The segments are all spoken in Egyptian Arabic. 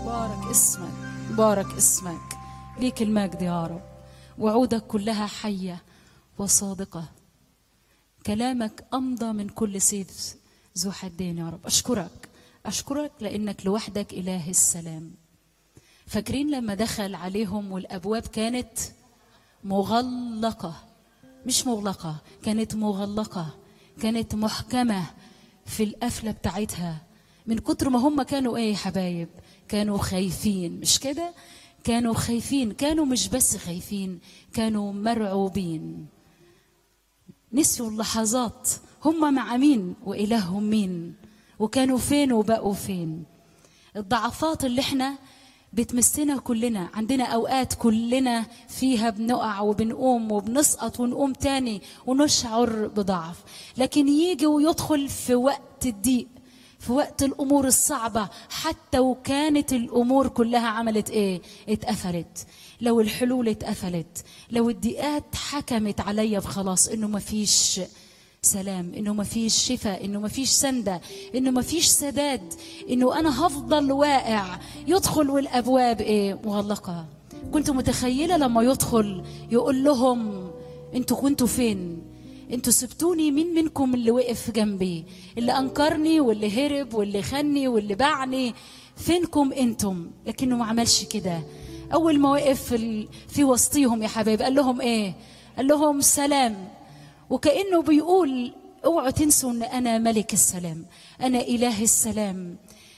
بارك اسمك بارك اسمك ليك المجد يا رب وعودك كلها حية وصادقة كلامك أمضى من كل سيف ذو حدين يا رب أشكرك أشكرك لأنك لوحدك إله السلام فاكرين لما دخل عليهم والأبواب كانت مغلقة مش مغلقة كانت مغلقة كانت محكمة في القفلة بتاعتها من كتر ما هم كانوا ايه يا حبايب كانوا خايفين مش كده كانوا خايفين كانوا مش بس خايفين كانوا مرعوبين نسيوا اللحظات هم مع مين وإلههم مين وكانوا فين وبقوا فين الضعفات اللي احنا بتمسنا كلنا عندنا أوقات كلنا فيها بنقع وبنقوم وبنسقط ونقوم تاني ونشعر بضعف لكن يجي ويدخل في وقت الضيق في وقت الأمور الصعبة حتى وكانت الأمور كلها عملت إيه اتقفلت لو الحلول اتقفلت لو الضيقات حكمت عليا بخلاص إنه مفيش سلام انه ما فيش شفاء انه ما فيش سنده انه ما فيش سداد انه انا هفضل واقع يدخل والابواب ايه مغلقه كنت متخيله لما يدخل يقول لهم انتوا كنتوا فين انتوا سبتوني مين منكم اللي وقف جنبي اللي انكرني واللي هرب واللي خني واللي باعني فينكم انتم لكنه ما عملش كده اول ما وقف في, ال... في وسطيهم يا حبايب قال لهم ايه قال لهم سلام وكأنه بيقول اوعوا تنسوا ان انا ملك السلام انا اله السلام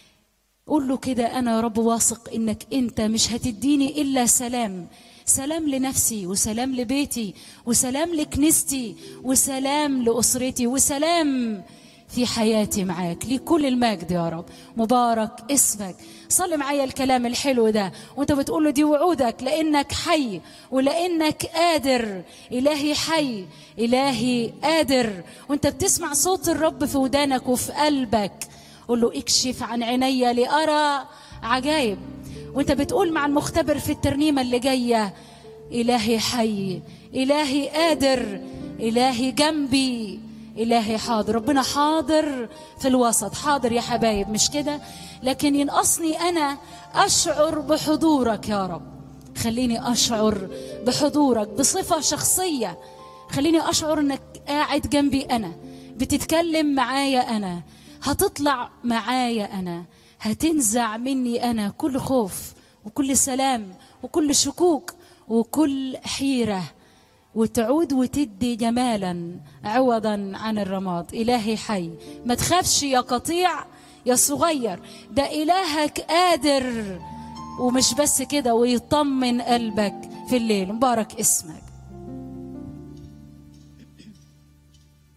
قول له كده انا يا رب واثق انك انت مش هتديني الا سلام سلام لنفسي وسلام لبيتي وسلام لكنيستي وسلام لاسرتي وسلام في حياتي معاك لكل المجد يا رب مبارك اسمك صلي معايا الكلام الحلو ده وانت بتقول له دي وعودك لانك حي ولانك قادر الهي حي الهي قادر وانت بتسمع صوت الرب في ودانك وفي قلبك قول له اكشف عن عيني لارى عجائب وانت بتقول مع المختبر في الترنيمه اللي جايه الهي حي الهي قادر الهي جنبي إلهي حاضر ربنا حاضر في الوسط حاضر يا حبايب مش كده لكن ينقصني أنا أشعر بحضورك يا رب خليني أشعر بحضورك بصفة شخصية خليني أشعر أنك قاعد جنبي أنا بتتكلم معايا أنا هتطلع معايا أنا هتنزع مني أنا كل خوف وكل سلام وكل شكوك وكل حيره وتعود وتدي جمالا عوضا عن الرماد إلهي حي ما تخافش يا قطيع يا صغير ده إلهك قادر ومش بس كده ويطمن قلبك في الليل مبارك اسمك